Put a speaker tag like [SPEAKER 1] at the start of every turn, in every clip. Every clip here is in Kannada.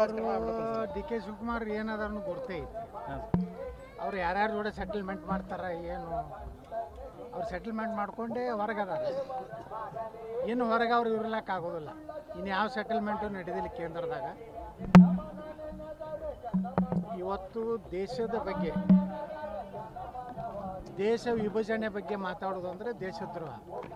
[SPEAKER 1] ಡಿ ಕೆ ಶಿವಕುಮಾರ್ ಏನದನ್ನು ಗೊತ್ತೇ ಐತಿ ಅವ್ರು ಯಾರ್ಯಾರ ಜೋಡಿ ಸೆಟಲ್ಮೆಂಟ್ ಮಾಡ್ತಾರ ಏನು ಅವ್ರು ಸೆಟಲ್ಮೆಂಟ್ ಮಾಡ್ಕೊಂಡೇ ಹೊರಗದಾರ ಇನ್ನು ಹೊರಗೆ ಅವ್ರು ಇರ್ಲಕ್ಕೆ ಆಗೋದಿಲ್ಲ ಇನ್ನು ಯಾವ ಸೆಟಲ್ಮೆಂಟು ನಡೆದಿಲ್ಲ ಕೇಂದ್ರದಾಗ ಇವತ್ತು ದೇಶದ ಬಗ್ಗೆ ದೇಶ ವಿಭಜನೆ ಬಗ್ಗೆ ಮಾತಾಡೋದು ಅಂದರೆ ದೇಶದ್ರೋಹ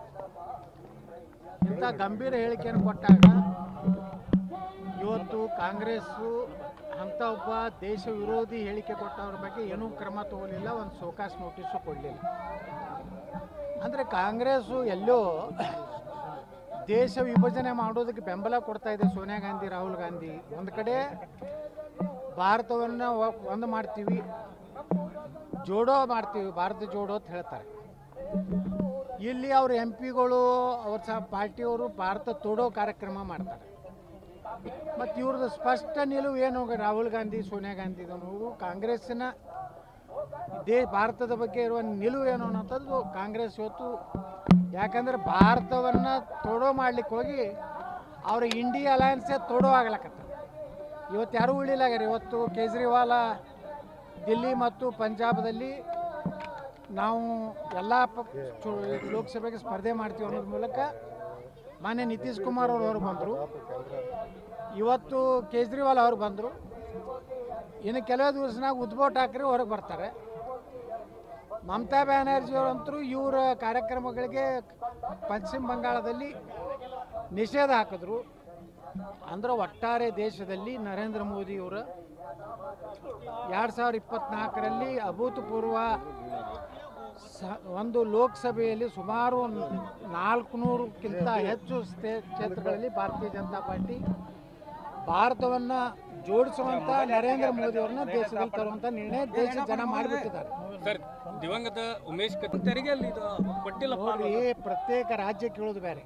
[SPEAKER 1] ಇಂಥ ಗಂಭೀರ ಹೇಳಿಕೆಯನ್ನು ಕೊಟ್ಟಾಗ ಇವತ್ತು ಕಾಂಗ್ರೆಸ್ಸು ಅಂಥ ಒಬ್ಬ ದೇಶ ವಿರೋಧಿ ಹೇಳಿಕೆ ಕೊಟ್ಟವ್ರ ಬಗ್ಗೆ ಏನೂ ಕ್ರಮ ತಗೊಳ್ಳಿಲ್ಲ ಒಂದು ಸೋಕಾಸ್ ನೋಟಿಸು ಕೊಡಲಿಲ್ಲ ಅಂದರೆ ಕಾಂಗ್ರೆಸ್ಸು ಎಲ್ಲೋ ದೇಶ ವಿಭಜನೆ ಮಾಡೋದಕ್ಕೆ ಬೆಂಬಲ ಕೊಡ್ತಾ ಇದೆ ಸೋನಿಯಾ ಗಾಂಧಿ ರಾಹುಲ್ ಗಾಂಧಿ ಒಂದು ಕಡೆ ಭಾರತವನ್ನು ಒ- ಒಂದು ಮಾಡ್ತೀವಿ ಜೋಡೋ ಮಾಡ್ತೀವಿ ಭಾರತ ಜೋಡೋ ಅಂತ ಹೇಳ್ತಾರೆ ಇಲ್ಲಿ ಅವ್ರ ಎಂ ಪಿಗಳು ಅವ್ರ ಸಹ ಪಾರ್ಟಿಯವರು ಭಾರತ ತೋಡೋ ಕಾರ್ಯಕ್ರಮ ಮಾಡ್ತಾರೆ ಮತ್ತು ಇವ್ರದ್ದು ಸ್ಪಷ್ಟ ನಿಲುವು ಏನು ರಾಹುಲ್ ಗಾಂಧಿ ಸೋನಿಯಾ ಗಾಂಧಿದವರು ಕಾಂಗ್ರೆಸ್ಸಿನ ದೇ ಭಾರತದ ಬಗ್ಗೆ ಇರುವ ನಿಲುವು ಏನು ಅನ್ನೋಂಥದ್ದು ಕಾಂಗ್ರೆಸ್ ಇವತ್ತು ಯಾಕಂದ್ರೆ ಭಾರತವನ್ನು ತೋಡೋ ಮಾಡ್ಲಿಕ್ಕೆ ಹೋಗಿ ಅವ್ರ ಇಂಡಿಯಾ ಅಲಯನ್ಸೇ ತೋಡೋ ಆಗ್ಲಕತ್ತ ಇವತ್ತು ಯಾರೂ ಉಳಿಲಾಗ್ಯಾರ ಇವತ್ತು ಕೇಜ್ರಿವಾಲ ದಿಲ್ಲಿ ಮತ್ತು ಪಂಜಾಬದಲ್ಲಿ ನಾವು ಎಲ್ಲ ಪ- ಚು- ಲೋಕಸಭೆಗೆ ಸ್ಪರ್ಧೆ ಮಾಡ್ತೀವಿ ಅನ್ನೋದ್ರ ಮೂಲಕ ಮಾನ್ಯ ನಿತೀಶ್ ಕುಮಾರ್ ಅವರು ಹೊರಗೆ ಬಂದರು ಇವತ್ತು ಕೇಜ್ರಿವಾಲ್ ಅವ್ರು ಬಂದರು ಇನ್ನು ಕೆಲವು ದಿವಸನಾಗ ಉದ್ಭವ್ ಠಾಕ್ರೆ ಹೊರಗೆ ಬರ್ತಾರೆ ಮಮತಾ ಬ್ಯಾನರ್ಜಿ ಅವರಂತರೂ ಇವರ ಕಾರ್ಯಕ್ರಮಗಳಿಗೆ ಪಶ್ಚಿಮ ಬಂಗಾಳದಲ್ಲಿ ನಿಷೇಧ ಹಾಕಿದ್ರು ಅಂದ್ರೆ ಒಟ್ಟಾರೆ ದೇಶದಲ್ಲಿ ನರೇಂದ್ರ ಮೋದಿಯವರ ಎರಡು ಸಾವಿರದ ಇಪ್ಪತ್ನಾಲ್ಕರಲ್ಲಿ ಅಭೂತಪೂರ್ವ ಸ- ಒಂದು ಲೋಕಸಭೆಯಲ್ಲಿ ಸುಮಾರು ನಾಲ್ಕುನೂರಕ್ಕಿಂತ ಹೆಚ್ಚು ಸ್ಟೇ ಕ್ಷೇತ್ರಗಳಲ್ಲಿ ಭಾರತೀಯ ಜನತಾ ಪಾರ್ಟಿ ಭಾರತವನ್ನು ಜೋಡಿಸುವಂಥ ನರೇಂದ್ರ ಮೋದಿ ಅವ್ರನ್ನ ದೇಶದಲ್ಲಿ ತರುವಂಥ ನಿರ್ಣಯ ದೇಶದ ಜನ ಮಾಡಿಬಿಟ್ಟಿದ್ದಾರೆ
[SPEAKER 2] ಸರ್ ದಿವಂಗತ ಉಮೇಶ್ ಕತ್ತಿ ತೆರಿಗೆ ಅಲ್ಲಿ ಇದು ಕೊಟ್ಟಿಲ್ಲ
[SPEAKER 1] ನೋಡ್ರಿ ಪ್ರತ್ಯೇಕ ರಾಜ್ಯ ಕೇಳೋದು ಬೇರೆ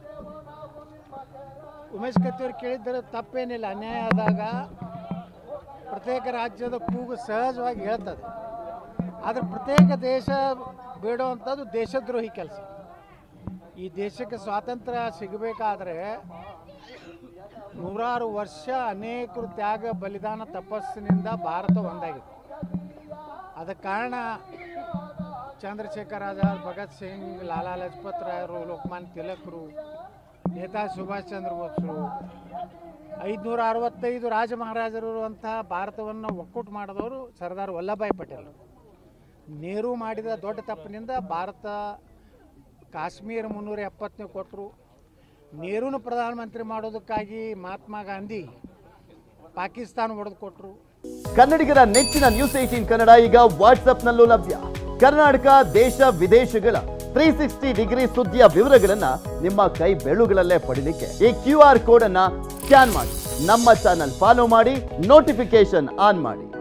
[SPEAKER 1] ಉಮೇಶ್ ಕತ್ತಿಯವ್ರು ಕೇಳಿದ್ರೆ ತಪ್ಪೇನಿಲ್ಲ ಅನ್ಯಾಯ ಆದಾಗ ಪ್ರತ್ಯೇಕ ರಾಜ್ಯದ ಕೂಗು ಸಹಜವಾಗಿ ಹೇಳ್ತದೆ ಆದರೆ ಪ್ರತ್ಯೇಕ ದೇಶ ಬೇಡುವಂಥದ್ದು ದೇಶದ್ರೋಹಿ ಕೆಲಸ ಈ ದೇಶಕ್ಕೆ ಸ್ವಾತಂತ್ರ್ಯ ಸಿಗಬೇಕಾದ್ರೆ ನೂರಾರು ವರ್ಷ ಅನೇಕರು ತ್ಯಾಗ ಬಲಿದಾನ ತಪಸ್ಸಿನಿಂದ ಭಾರತ ಒಂದಾಗಿದೆ ಅದಕ್ಕೆ ಕಾರಣ ಚಂದ್ರಶೇಖರ್ ಆಜಾದ್ ಭಗತ್ ಸಿಂಗ್ ಲಾಲಾ ಲಜಪತ್ ರಾಯರು ಲೋಕಮಾನ್ಯ ತಿಲಕರು ನೇತಾಜಿ ಸುಭಾಷ್ ಚಂದ್ರ ಬೋಸ್ರು ಐದುನೂರ ಅರವತ್ತೈದು ರಾಜ ಮಹಾರಾಜರು ಇರುವಂತಹ ಭಾರತವನ್ನು ಒಕ್ಕೂಟ ಮಾಡಿದವರು ಸರ್ದಾರ್ ವಲ್ಲಭಾಯ್ ಪಟೇಲ್ ನೆಹರು ಮಾಡಿದ ದೊಡ್ಡ ತಪ್ಪಿನಿಂದ ಭಾರತ ಕಾಶ್ಮೀರ ಮುನ್ನೂರ ಎಪ್ಪತ್ತನೇ ಕೊಟ್ಟರು ನೆಹರೂನ ಪ್ರಧಾನಮಂತ್ರಿ ಮಾಡೋದಕ್ಕಾಗಿ ಮಹಾತ್ಮ ಗಾಂಧಿ ಪಾಕಿಸ್ತಾನ ಹೊಡೆದು ಕೊಟ್ಟರು
[SPEAKER 3] ಕನ್ನಡಿಗರ ನೆಚ್ಚಿನ ನ್ಯೂಸ್ ಏಟೀನ್ ಕನ್ನಡ ಈಗ ವಾಟ್ಸ್ಆಪ್ನಲ್ಲೂ ಲಭ್ಯ ಕರ್ನಾಟಕ ದೇಶ ವಿದೇಶಗಳ ತ್ರೀ ಸಿಕ್ಸ್ಟಿ ಡಿಗ್ರಿ ಸುದ್ದಿಯ ವಿವರಗಳನ್ನ ನಿಮ್ಮ ಕೈ ಬೆಳುಗಳಲ್ಲೇ ಪಡಿಲಿಕ್ಕೆ ಈ ಕ್ಯೂ ಆರ್ ಕೋಡ್ ಅನ್ನ ಸ್ಕ್ಯಾನ್ ಮಾಡಿ ನಮ್ಮ ಚಾನಲ್ ಫಾಲೋ ಮಾಡಿ ನೋಟಿಫಿಕೇಶನ್ ಆನ್ ಮಾಡಿ